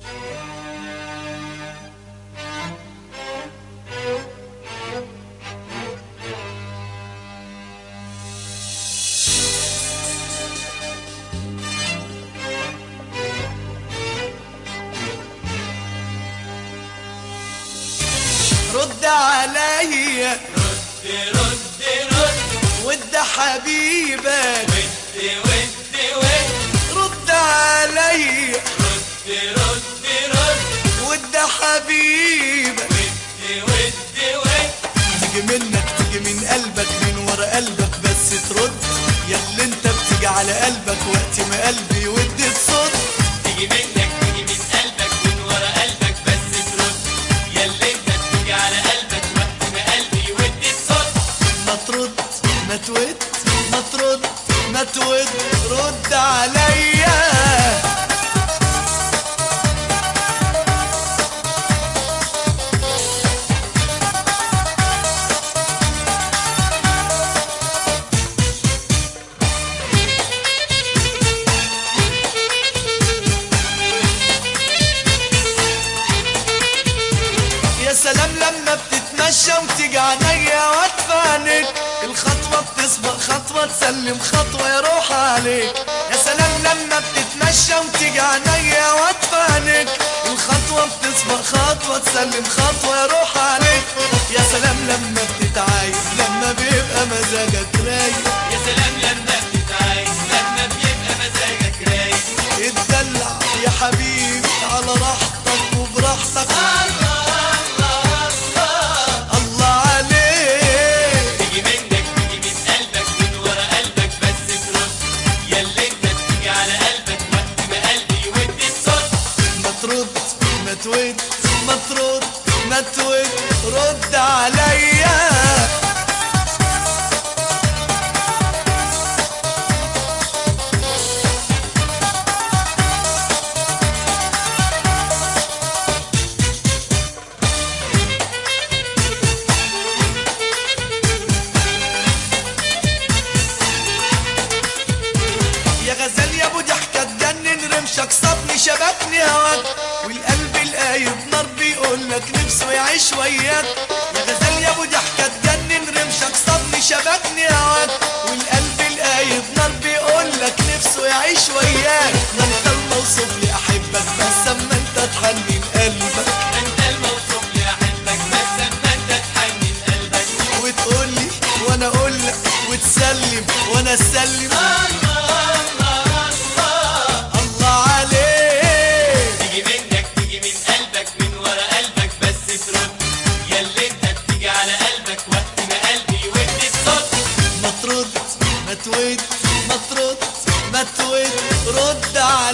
رد عليا رد رد رد ود حبيبك ود ود ود رد عليا رد رد رد ود حبيبك ود ود ود تيجي منك تيجي من قلبك من ورا قلبك بس ترد ياللي انت بتيجي على قلبك وقت ما قلبي يود تصد تيجي منك تيجي من قلبك من ورا قلبك بس ترد ياللي انت بتيجي على قلبك وقت ما قلبي يود الصوت ما ترد ما تود ما ترد ما تود رد عليا يا سلام لما بتتمشى وتيجي عينيا واتفانك الخطوة بتسبق خطوة تسلم خطوة يا روح عليك يا سلام لما بتتمشى وتيجي عينيا واتفانك الخطوة بتسبق خطوة تسلم خطوة يا روح عليك يا سلام لما بتتعايش لما بيبقى مزاجك رايق يا سلام لما بتتعايش لما بيبقى مزاجك رايق اتدلع يا حبيبي على راحتك وبراحتك الله عليك تيجي منك تيجي من قلبك من ورا قلبك بس ترد ياللي انت بتيجي على قلبك وقت ما قلبي يود الصوت ما ترد ما تود ما ترد ما تود رد عليا يا غزال يا ابو ضحكة تجنن رمشك صابني شبكني هواك والقلب القايد نار بيقول لك نفسه يعيش وياك يا غزال يا ابو ضحكة تجنن رمشك صابني شبكني هواك والقلب القايد نار بيقول لك نفسه يعيش وياك ما انت الموصوف لي احبك بس اما انت تحنن قلبك انت الموصوف لي احبك بس اما انت تحنن قلبك وتقول لي وانا اقول لك وتسلم وانا اسلم الله عليك تيجي منك تيجي من قلبك من ورا قلبك بس ترد ياللي انت بتيجي على قلبك وقت ما قلبي يود الصوت ما ترد ما تود ما ترد ما تود رد عليا